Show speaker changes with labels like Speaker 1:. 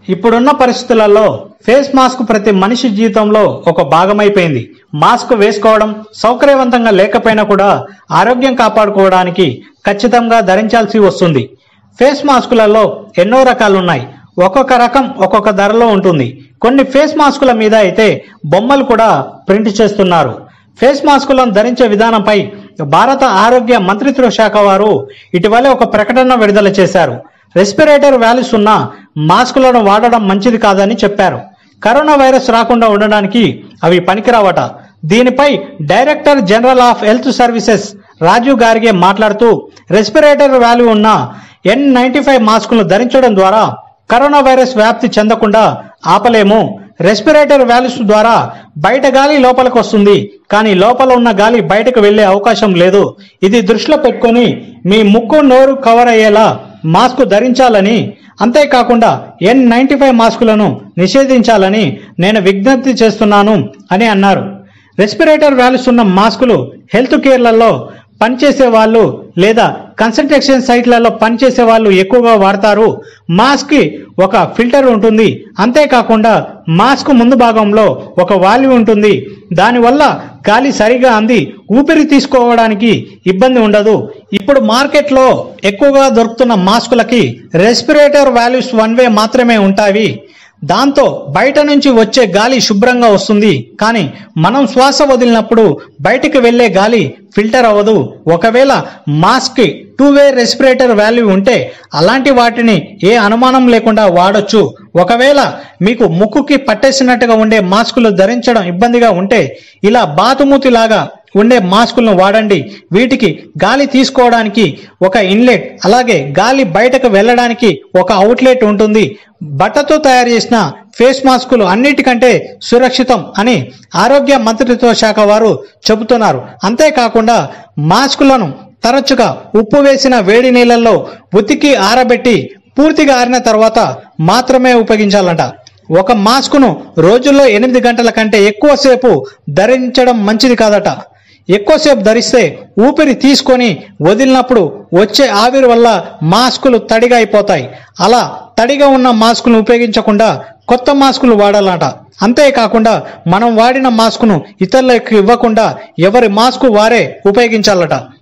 Speaker 1: ఇప్పుడున్న పరిస్థితులలో face mask ప్రతి మనిషి జీవితంలో ఒక భాగమైపోయింది మాస్క్ వేసుకోవడం సౌకర్యవంతంగా లేకపోయినా కూడా ఆరోగ్యం కాపాడుకోవడానికి ఖచ్చితంగా ధరించాల్సి వస్తుంది ఫేస్ మాస్కులలో ఎన్నో రకాలు ఉన్నాయి ఒక్కొక్క రకం ఒక్కొక్క ధరలో ఉంటుంది కొన్ని ఫేస్ మాస్కుల మీద అయితే బొమ్మలు కూడా ప్రింట్ చేస్తున్నారు ఫేస్ మాస్కులను ధరించే విధానంపై భారత ఆరోగ్య మంత్రిత్వ శాఖ వారు ఇటీవలే ఒక ప్రకటన విడుదల చేశారు రెస్పిరేటర్ వ్యాలీస్ ఉన్న మాస్కులను వాడడం మంచిది కాదని చెప్పారు కరోనా వైరస్ రాకుండా ఉండడానికి అవి పనికిరావట దీనిపై director general of health services Rajiv Garg మాట్లాడుతూ రెస్పిరేటర్ వాల్యూ ఉన్న ఎన్ నైన్టీ ఫైవ్ మాస్కులను ధరించడం ద్వారా కరోనా వైరస్ వ్యాప్తి చెందకుండా ఆపలేము రెస్పిరేటర్ వ్యాల్యూస్ ద్వారా బయట గాలి లోపలికి వస్తుంది కానీ లోపల ఉన్న గాలి బయటకు వెళ్లే అవకాశం లేదు ఇది దృష్టిలో పెట్టుకొని మీ ముక్కు నోరు కవర్ అయ్యేలా మాస్క్ ధరించాలని అంతేకాకుండా ఎన్ నైన్టీ ఫైవ్ మాస్కులను నిషేధించాలని నేను విజ్ఞప్తి చేస్తున్నాను అని అన్నారు రెస్పిరేటర్ వ్యాల్యూస్ ఉన్న మాస్కులు హెల్త్ కేర్లలో పనిచేసే వాళ్ళు లేదా కన్సల్టేషన్ సైట్లలో పనిచేసే వాళ్ళు ఎక్కువగా వాడతారు మాస్క్ కి ఒక ఫిల్టర్ ఉంటుంది అంతేకాకుండా మాస్క్ ముందు భాగంలో ఒక వాల్వ్ ఉంటుంది దానివల్ల గాలి సరిగా అంది ఊపిరి తీసుకోవడానికి ఇబ్బంది ఉండదు ఇప్పుడు మార్కెట్లో ఎక్కువగా దొరుకుతున్న మాస్కులకి రెస్పిరేటర్ వాల్యూస్ వన్ వే మాత్రమే ఉంటాయి దాంతో బయట నుంచి వచ్చే గాలి శుభ్రంగా వస్తుంది కానీ మనం శ్వాస వదిలినప్పుడు బయటికి వెళ్లే గాలి ఫిల్టర్ అవ్వదు ఒకవేళ mask two way respirator valve ఉంటే అలాంటి వాటిని ఏ అనుమానం లేకుండా వాడొచ్చు ఒకవేళ మీకు ముక్కుకి పట్టేసినట్టుగా ఉండే మాస్కులు ధరించడం ఇబ్బందిగా ఉంటే ఇలా బాతుమూతిలాగా ఉండే మాస్కులను వాడండి వీటికి గాలి తీసుకోవడానికి ఒక ఇన్లెట్ అలాగే గాలి బయటకు వెళ్ళడానికి ఒక అవుట్లెట్ ఉంటుంది బట్టతో తయారు చేసిన ఫేస్ మాస్కులు అన్నిటికంటే సురక్షితం అని ఆరోగ్య మంత్రిత్వ శాఖ వారు చెబుతున్నారు అంతేకాకుండా మాస్కులను తరచుగా ఉప్పు వేసిన వేడి నీళ్ళల్లో ఉతికి ఆరబెట్టి పూర్తిగా ఆరిన తర్వాత మాత్రమే ఉపయోగించాలంట ఒక మాస్కును రోజుల్లో ఎనిమిది గంటల కంటే ఎక్కువసేపు ధరించడం మంచిది కాదట ఎక్కువసేపు ధరిస్తే ఊపిరి తీసుకొని వదిలినప్పుడు వచ్చే ఆవిరి వల్ల మాస్కులు తడిగా అయిపోతాయి అలా తడిగా ఉన్న మాస్కులను ఉపయోగించకుండా కొత్త మాస్కులు వాడాలట అంతేకాకుండా మనం వాడిన మాస్కును ఇతరులకు ఇవ్వకుండా ఎవరి మాస్కు వారే ఉపయోగించాలట